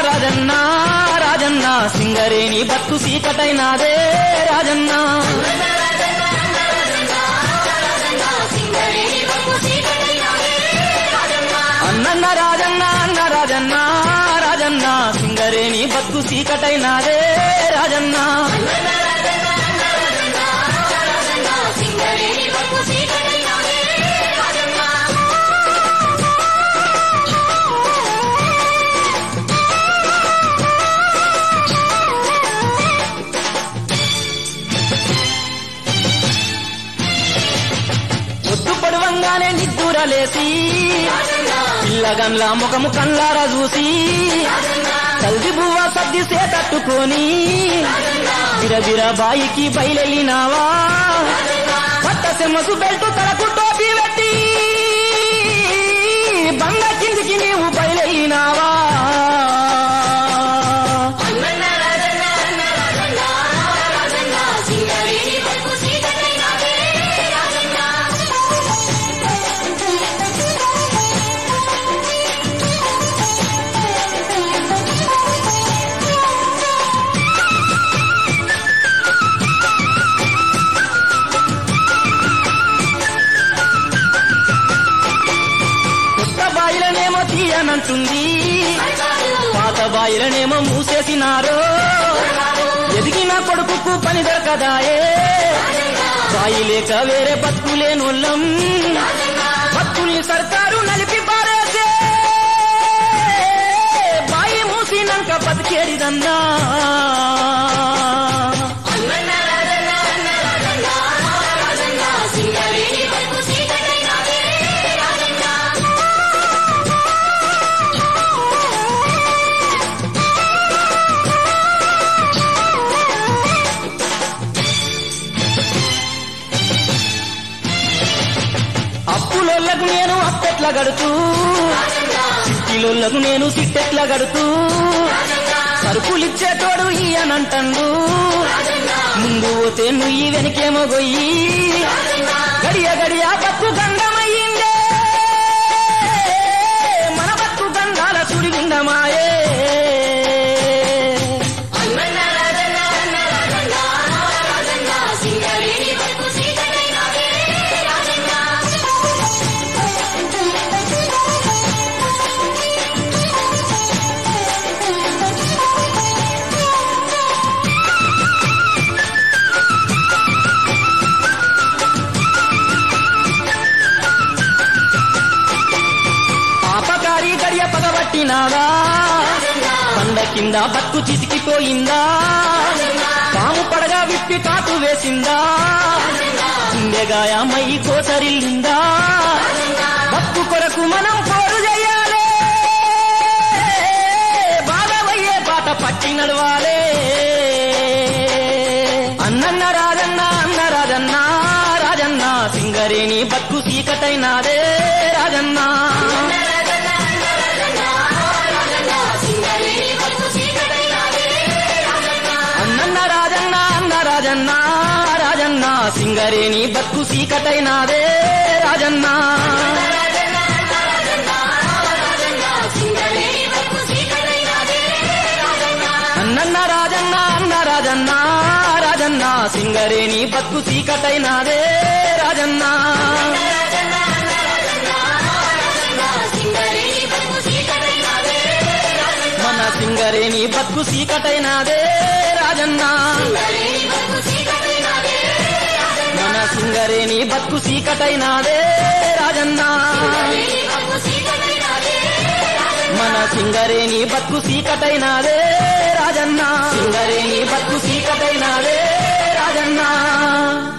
రాజన్న రాజన్న సింగరేణి బతుకు సీకటైనాదే రాజన్న అన్నన్న రాజన్న అన్న రాజన్న రాజన్న సింగరేణి బతుకు సీకటైనాదే రాజన్న ఒట్టు పడువంగానే నిద్దురలేసి పిల్లగన్ల ముఖము కళ్ళారా చూసి తల్లి బువ్వ సర్ది సేతట్టుకొని బిరబిర బాయికి బయలెళ్ళినావా పట్ట సెమ్మసు బెల్టు తలకు టోపీ పెట్టి బంగ కిందికి నీవు బయలెళ్ళినావా కొత్త బాయిలనేమో తీయనంటుంది పాత బాయిలనేమో మూసేసినారో ఎదిగిన కొడుకుకు పని దొరకదాయే బాయి లేక వేరే బతుకులేనోళ్ళం బతుకుని సర్కారు నలిపి పారేసే బాయి మూసినాక బతికేడిదన్నా అప్పులోళ్ళకు నేను అప్పెట్ల గడుతూ సిట్టిలోళ్ళకు నేను సిట్టెట్ల గడుతూ సరుకులిచ్చేటోడు ఈయనంటండు ముందు పోతే నుయ్యి వెనకేమో గొయ్యి గడియ గడియ బతుకు గంగమయ్యిందే మన బతుకు గంగాల సుడి గుండమాయే పాపకారి గడియ పగబట్టినావా పండ కింద బతుకు చితికిపోయిందా పాము పడగా విప్పి కాటు వేసిందా గుండెగాయమై కోసరిల్లిందా బతుకు కొరకు మనం పోరు చేయాలి బాధవయ్యే బాట పట్టి నడవాలే అన్నన్న రాజన్న అన్న రాజన్న రాజన్న సింగరేణి బతుకు సీకటైనాదే రాజన్న అన్నన్న రాజన్న అన్న రాజన్న రాజన్న సింగరేణి బతుకు సీకటైనాదే రాజన్న అన్నన్న రాజన్న అన్న రాజన్న రాజన్న సింగరేణి బతుకు సీకటైనాదే రాజన్న మన సింగరేణి బతుకు సీకటైనాదే రాజన్న మన సింగరేణి బతుకు సీకటైనాదే రాజన్న మన సింగరేణి బతుకు సీకటైనాదే రాజన్న సింగరేణి బతుకు సీకటైనాదే రాజన్న